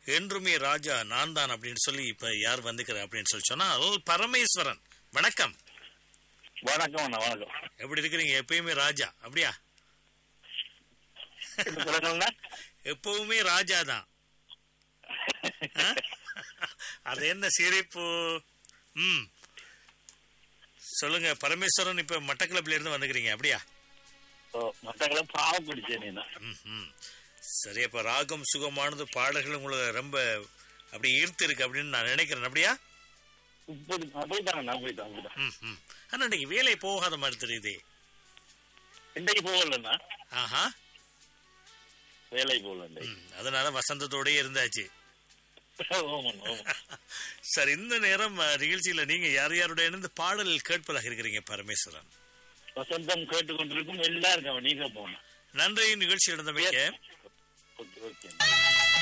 என்றுமே ராஜா நான் தான் அப்படின்னு சொல்லி இப்ப யார் வந்துக்கிற அப்படின்னு சொல்லி சொன்னால் பரமேஸ்வரன் வணக்கம் வணக்கம் அண்ணா வணக்கம் எப்படி இருக்கிறீங்க எப்பயுமே ராஜா அப்படியா என்ன சொல்லணும்னா எப்பவுமே ராஜா தான் ஆ? அது என்ன சிரிப்பு ம் சொல்லுங்க பரமேஸ்வரன் இப்ப மட்டக்களப்பில இருந்து வந்துக்கிறீங்க அப்படியா ஓ மற்றவங்களை பாவம் பிடிச்சேன் நீ ம், ம். சரி அப்ப ராகம் சுகமானது பாடல்கள் உங்களுக்கு ரொம்ப அப்படி ஈர்த்து இருக்கு அப்படின்னு நான் நினைக்கிறேன் அப்படியா இப்படி அப்படித்தான் அப்படித்தான் அப்படித்தான் ம், ம். ஆனா இன்னைக்கு வேலை போகாத மாதிரி தெரியுது இன்றைக்கு போகலண்ணா ஆஹா வேலை போகல இன்றைக்கு ம், அதனால வசந்தத்தோடயே இருந்தாச்சு ஓமன் ஓமன் சார் இந்த நேரம் அஹ், நிகழ்ச்சியில நீங்க யார் யாருடைய இணைந்து பாடல் கேட்பதாக இருக்கிறீங்க பரமேஸ்வரன் வசந்தம் கேட்டுக்கொண்டிருக்கும் எல்லாருக்கும் நீங்க போகணும் நன்றி நிகழ்ச்சி நடந்தமைக்க ஓகே ஓகே